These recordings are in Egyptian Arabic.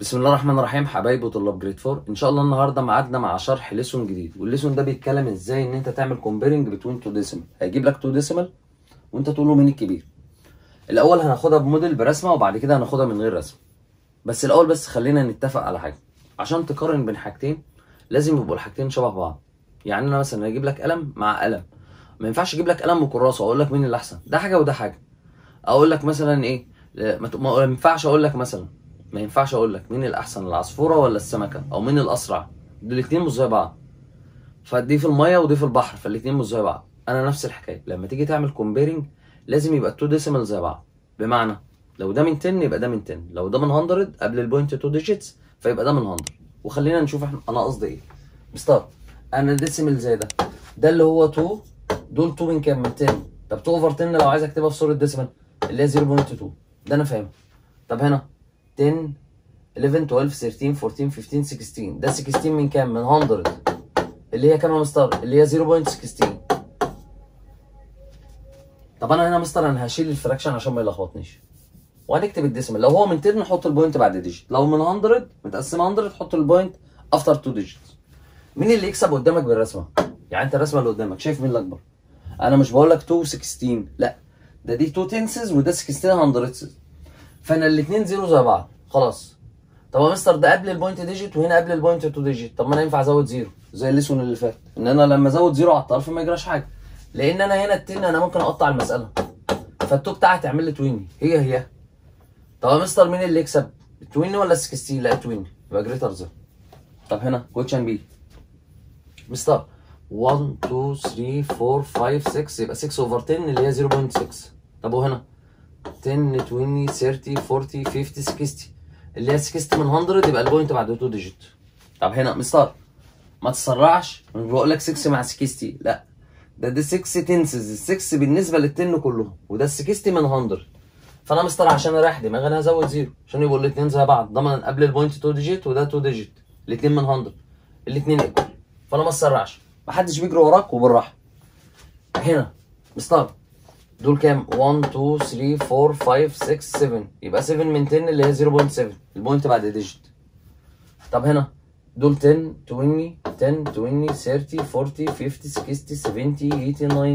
بسم الله الرحمن الرحيم حبايبي وطلاب جريد 4 ان شاء الله النهارده ميعادنا مع شرح ليسون جديد والليسون ده بيتكلم ازاي ان انت تعمل كومبيرنج بتوين تو ديسيمال هيجيب لك تو ديسيمال وانت تقول له مين الكبير الاول هناخدها بموديل برسمه وبعد كده هناخدها من غير رسمه بس الاول بس خلينا نتفق على حاجه عشان تقارن بين حاجتين لازم يبقوا الحاجتين شبه بعض يعني انا مثلا هجيب لك قلم مع قلم ما ينفعش اجيب لك قلم وكراسه واقول لك مين اللي احسن ده حاجه وده حاجه اقول لك مثلا ايه ما ت- ما ينفعش اقول لك مثلا ما ينفعش اقول لك مين الاحسن العصفوره ولا السمكه او مين الاسرع دول الاتنين مش زي بعض فدي في الميه ودي في البحر فالاتنين مش زي بعض انا نفس الحكايه لما تيجي تعمل كومبيرنج لازم يبقى التو ديسيمال زي بعض بمعنى لو ده من 10 يبقى ده من 10 لو ده من 100 قبل البوينت 2 ديجيتس فيبقى ده من 100 وخلينا نشوف احنا انا قصدي ايه ستارت انا ديسيمال زي ده ده اللي هو 2 دول 2 من كام من 10 طب 2 اوفر 10 لو عايز اكتبها في صوره ديسيمال اللي هي 0.2 ده انا فاهمه طب هنا 10 11 12 13 14 15 16 ده 16 من كام من 100 اللي هي كام يا مستر اللي هي 0.16 طب انا هنا يا مستر انا هشيل الفراكشن عشان ما يلخبطنيش وهنكتب الديسيمال لو هو من 10 نحط البوينت بعد ديجيت لو من 100 متقسمه 100 تحط البوينت افتر 2 ديجيت مين اللي يكسب قدامك بالرسمه يعني انت الرسمه اللي قدامك شايف مين الاكبر انا مش بقول لك 2 16 لا ده دي 2 تنسز وده 16 هندرتسز فانا الاثنين زيرو زي بعض خلاص طب يا مستر ده قبل البوينت ديجيت وهنا قبل البوينت 2 ديجيت طب ما انا ينفع ازود زيرو زي الليسون اللي فات ان انا لما ازود زيرو على الطرف ما يجراش حاجه لان انا هنا التن انا ممكن اقطع المساله فالتو بتاعتي تعمل لي تويني هي هي طب يا مستر مين اللي يكسب التويني ولا ال 16 لا تويني يبقى جريتر زيرو طب هنا كوتشن بي مستر 1 2 3 4 5 6 يبقى 6 اوفر 10 اللي هي 0.6 طب وهنا 10 20 30 40 50 60 اللي هي 60 من 100 يبقى البوينت بعد 2 ديجيت طب هنا مستر ما تسرعش مش بقول لك 6 مع 60 لا ده ده 6 تنسز ال 6 بالنسبه للتن كلهم وده ال 60 من 100 فانا مستر عشان اريح دماغي انا هزود زيرو عشان يبقوا الاثنين زي بعض ده من قبل البوينت 2 ديجيت وده 2 ديجيت الاثنين من 100 الاثنين ايكوال فانا ما تسرعش محدش بيجري وراك وبالراحه هنا مستر دول كام 1 2 3 4 5 6 7 يبقى 7 من 10 اللي هي 0.7 البوينت بعد ديجيت طب هنا دول 10 20 10 20 30 40 50 60 70 80 90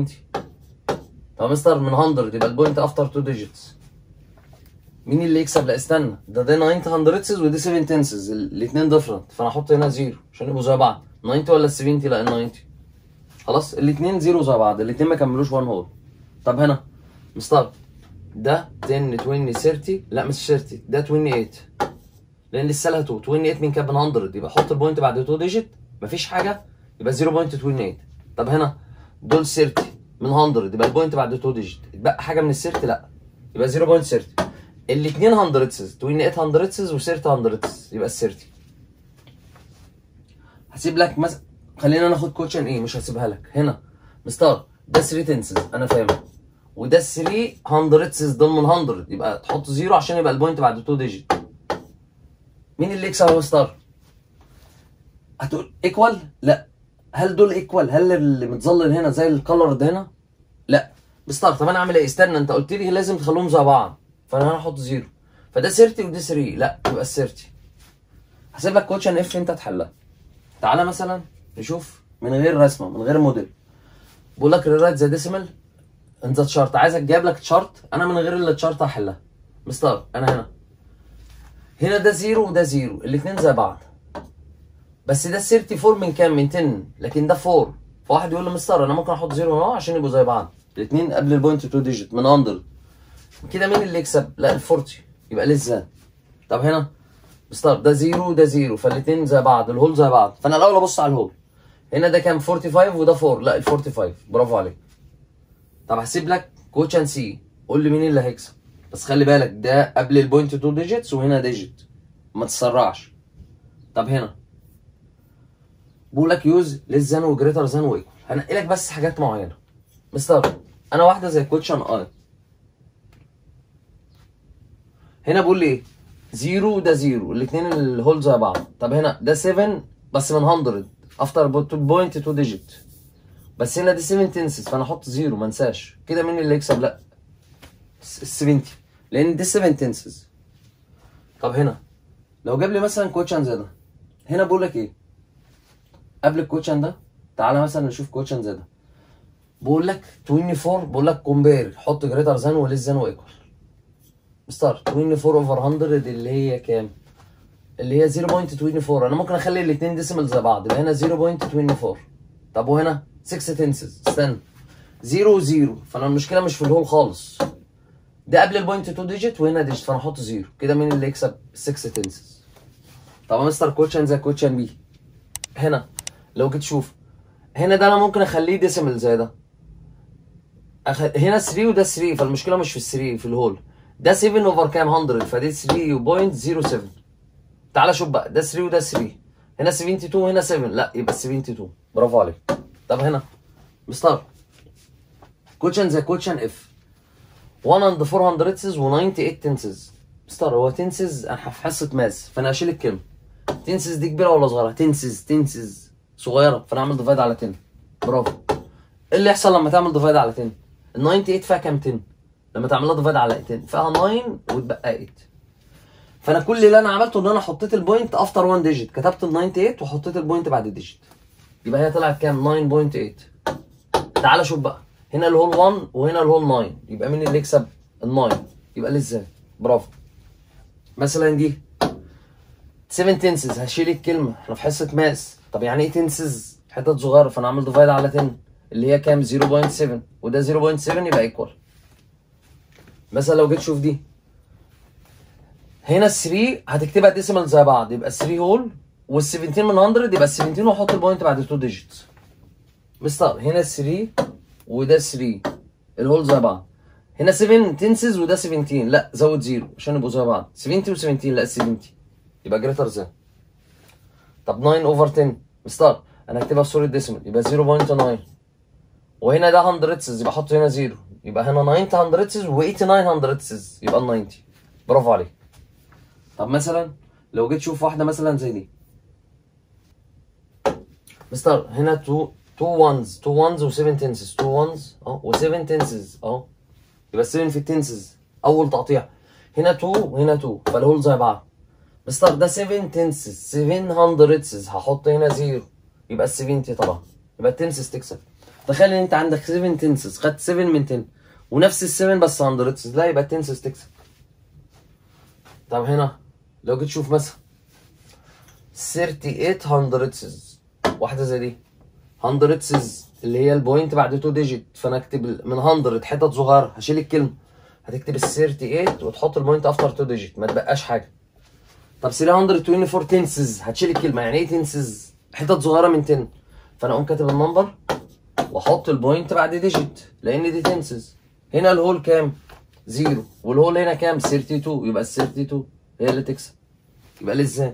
طب يا مستر من 100 يبقى البوينت افتر 2 ديجيتس مين اللي يكسب لا استنى ده ده 9 هندرتسز ودي 7 تنسز الاثنين ديفرنت فانا احط هنا زيرو عشان يبقوا زي بعض 90 ولا 70 لا ال 90 خلاص الاثنين زيرو زي بعض الاثنين ما كملوش 1 هول طب هنا مستر ده 10 20 30 لا مش 30 ده 28 لان لسه لها 2 28 من كام من 100 يبقى حط البوينت بعد 2 ديجيت مفيش حاجه يبقى 0.28 طب هنا دول 30 من 100 يبقى البوينت بعد 2 ديجيت اتبقى حاجه من ال 30 لا يبقى 0.30 الاثنين هندرتسز 28 هندرتسز و 30 هندرتسز يبقى ال 30 هسيب لك مثلا خلينا ناخد كوتشن ايه مش هسيبها لك هنا مستر ده 3 تنسز انا فاهمها وده 3 هندرتسز دول من 100 يبقى تحط زيرو عشان يبقى البوينت بعد 2 ديجيت مين اللي يكسب يا مستر؟ هتقول ايكوال؟ لا هل دول ايكوال؟ هل اللي متظلل هنا زي الكلر ده هنا؟ لا مستر طب انا اعمل ايه؟ استنى انت قلت لي لازم تخليهم زي بعض فانا هحط زيرو فده 30 وده 3 لا يبقى ال 30 هسيب لك كوتشن اف انت تحلها تعالى مثلا نشوف من غير رسمه من غير موديل بقول لك ريرايت ذا ديسيمال ان ذا تشارت عايزك جايب لك تشارت انا من غير التشارت هحلها مستر انا هنا هنا ده زيرو وده زيرو الاثنين زي بعض بس ده 34 من كام من 10 لكن ده 4 فواحد يقول لي مستر انا ممكن احط زيرو هنا عشان يبقوا زي بعض الاثنين قبل البوينت 2 ديجيت من 100 كده مين اللي يكسب لا ال 40 يبقى لسه طب هنا مستر ده زيرو وده زيرو فالاثنين زي بعض الهول زي بعض فانا الاول ابص على الهول هنا ده كام 45 وده 4 لا ال 45 برافو عليك طب هسيب لك كوتشن سي قول لي مين اللي هيكسب بس خلي بالك ده قبل البوينت 2 ديجيتس وهنا ديجيت ما تسرعش طب هنا بقول لك يوز ليس ذان وجريتر ذان وايكوال هنقي لك بس حاجات معينه مستر انا واحده زي كوتشن اي هنا بقول لي ايه زيرو وده زيرو الاثنين الهول زي بعض طب هنا ده 7 بس من 100 افتر بوينت 2 ديجيت بس هنا دي 7 تنسز فانا احط زيرو ما انساش كده مين اللي يكسب لا ال 70 لان دي 7 تنسز طب هنا لو جاب لي مثلا كوتشن زي ده هنا بقول لك ايه قبل الكوتشن ده تعالى مثلا نشوف كوتشن زي ده بقول لك 24 بقول لك كومبير حط جريتر ذان وليس ذان وايكوال ستار 24 اوفر 100 اللي هي كام؟ اللي هي 0.24 انا ممكن اخلي الاثنين ديسيمال زي بعض يبقى هنا 0.24 طب وهنا 6 تنسز استنى 0 0 فانا المشكله مش في الهول خالص ده قبل البوينت 2 ديجيت وهنا ديجيت فانا احط 0 كده مين اللي يكسب 6 تنسز طب يا مستر كوتشن زي كوتشن بي هنا لو جيت تشوف هنا ده انا ممكن اخليه ديسيمال زي ده أخ... هنا 3 وده 3 فالمشكله مش في ال 3 في الهول ده 7 اوفر كام 100 فدي 3.07 تعالى شوف بقى ده 3 وده 3 هنا 72 وهنا 7 لا يبقى 72 برافو عليك طب هنا مستر كوتشن زي كوتشن اف 1 اند 400 و 98 تنسز مستر هو تنسز انا في حصه ماس فانا هشيل الكلمه تنسز دي كبيره ولا صغيره تنسز تنسز صغيره فانا اعمل ديفايد على 10 برافو ايه اللي يحصل لما تعمل ديفايد على 10 ال 98 فيها كام 10 لما تعملها ديفايد على 10 فيها 9 وتبقى 8 فانا كل اللي انا عملته ان انا حطيت البوينت افتر 1 ديجيت كتبت ال 98 وحطيت البوينت بعد الديجيت يبقى هي طلعت كام 9.8 تعالى شوف بقى هنا الهول 1 وهنا الهول 9 يبقى مين اللي يكسب ال 9 يبقى ليه ازاي برافو مثلا دي 7 تنسز هشيل الكلمه احنا في حصه ماس طب يعني ايه تنسز حتت صغيره فانا اعمل ديفايد على 10 اللي هي كام 0.7 وده 0.7 يبقى ايكوال مثلا لو جيت تشوف دي هنا ال 3 هتكتبها ديسيمال زي بعض يبقى 3 هول وال 17 من 100 يبقى ال 17 واحط البوينت بعد 2 ديجيتس مستر هنا 3 وده 3 الهول زي بعض هنا 7 تنسز وده 17 لا زود زيرو عشان يبقوا زي بعض 70 و17 لا 70 يبقى جريتر زي طب 9 اوفر 10 مستر انا هكتبها في صوره ديسيمال يبقى 0.9 وهنا ده 100 يبقى احط هنا زيرو يبقى هنا 90 100 و89 100 يبقى ال 90 برافو عليك طب مثلا لو جيت تشوف واحده مثلا زي دي مستر هنا 2 2 ones 2 ones و 7 تنسز 2 ones اه و 7 تنسز اه يبقى 7 في التنسز اول تقطيع هنا 2 وهنا 2 فالهول زي بعض مستر ده 7 تنسز 700 هحط هنا زيرو يبقى ال 70 طبعا يبقى التنسز تكسب تخيل ان انت عندك 7 تنسز خدت 7 من 10 ونفس ال 7 بس 100 لا يبقى التنسز تكسب طب هنا لو جيت تشوف مثلا 38 هندرتسز واحده زي دي هندرتسز اللي هي البوينت بعد 2 ديجيت فانا اكتب من 100 حتت صغيره هشيل الكلمه هتكتب ال 38 وتحط البوينت افتر 2 ديجيت ما تبقاش حاجه طب 324 تنسز هتشيل الكلمه يعني ايه تنسز حتت صغيره من 10 فانا اقوم كاتب النمبر واحط البوينت بعد ديجيت لان دي تنسز هنا الهول كام زيرو والهول هنا كام 32 يبقى ال 32 هي اللي تكسب يبقى ليه ازاي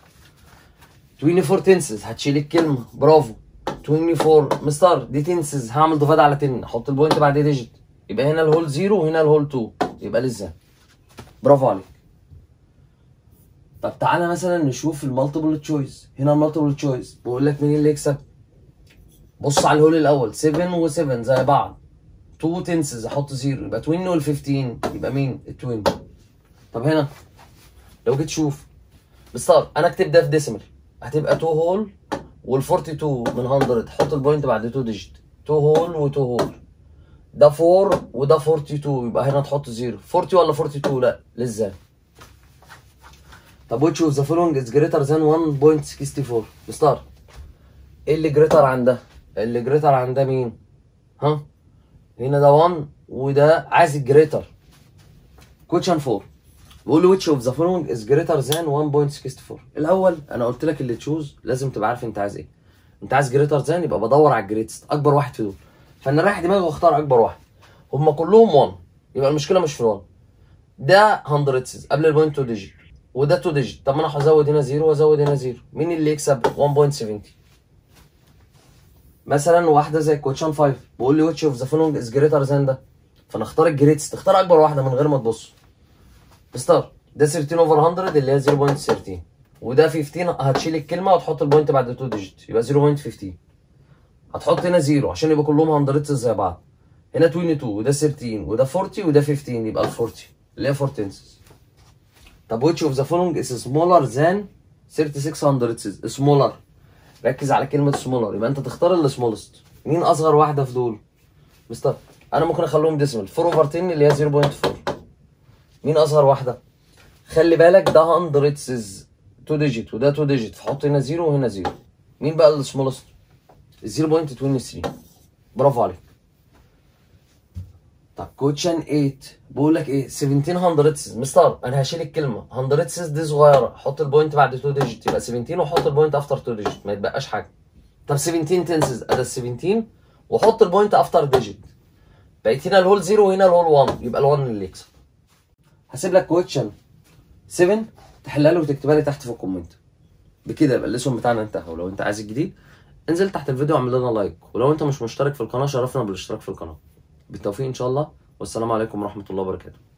24 تنسز هتشيل الكلمه برافو 24 مستر دي تنسز هعمل ديفايد على 10 احط البوينت بعد ديجيت يبقى هنا الهول 0 وهنا الهول 2 يبقى ليه ازاي برافو عليك طب تعالى مثلا نشوف المالتيبل تشويس هنا المالتيبل تشويس بقول لك مين اللي يكسب بص على الهول الاول 7 و7 زي بعض 2 تنسز احط 0 يبقى 20 وال 15 يبقى مين ال 20 طب هنا لو جيت تشوف مستر انا اكتب ده في ديسيمال هتبقى 2 هول وال 42 من 100 حط البوينت بعد 2 ديجيت 2 هول و2 هول ده 4 وده 42 يبقى هنا تحط 0 40 ولا 42 لا لسه طب which of the following is greater than 1.64 مستر ايه اللي جريتر عن ده اللي جريتر عن ده مين ها هنا ده 1 وده عايز الجريتر كوتشن 4 بقول له which of the following is greater than 1.64 الاول انا قلت لك اللي تشوز لازم تبقى عارف انت عايز ايه انت عايز greater than يبقى بدور على الجريتست اكبر واحد في دول فانا رايح دماغي واختار اكبر واحد هم كلهم 1 يبقى المشكله مش في 1 ده 100 قبل البوينت 2 ديجيت وده 2 ديجيت طب ما انا هزود هنا 0 وازود هنا 0 مين اللي يكسب 1.70 مثلا واحده زي كوتشان 5 بقول لي which of the following is greater than ده فانا اختار الجريتست اختار اكبر واحده من غير ما تبص مستر ده 13 اوفر 100 اللي هي 0.13 وده 15 هتشيل الكلمه وتحط البوينت بعد 2 ديجيت يبقى 0.15 هتحط هنا 0 عشان يبقى كلهم 100 زي بعض هنا 22 وده 13 وده 40 وده 15 يبقى ال 40 اللي هي 4 تنسز طب which of the following is smaller than 3600 smaller ركز على كلمة smaller يبقى انت تختار ال smallest مين اصغر واحدة في دول؟ مستر انا ممكن اخليهم ديسمال 4 اوفر 10 اللي هي 0.4 مين اصغر واحدة؟ خلي بالك ده 100 is 2 ديجيت وده 2 ديجيت فحط هنا 0 وهنا 0 مين بقى السمولست؟ 0.23 برافو عليك طب كوتشن 8 بقول لك ايه 1700 مستر انا هشيل الكلمه 100 سيز دي صغيره حط البوينت بعد 2 ديجيت يبقى 17 وحط البوينت افتر 2 ديجيت ما يتبقاش حاجه طب 17 تنسز ادي ال 17 وحط البوينت افتر ديجيت بقيت هنا الهول 0 وهنا الهول 1 يبقى ال1 اللي يكسب هسيب لك كوتشن 7 تحلها لي وتكتبها لي تحت في الكومنت بكده يبقى الليسون بتاعنا انتهى ولو انت عايز الجديد انزل تحت الفيديو واعمل لنا لايك ولو انت مش مشترك في القناه شرفنا بالاشتراك في القناه بالتوفيق ان شاء الله والسلام عليكم ورحمه الله وبركاته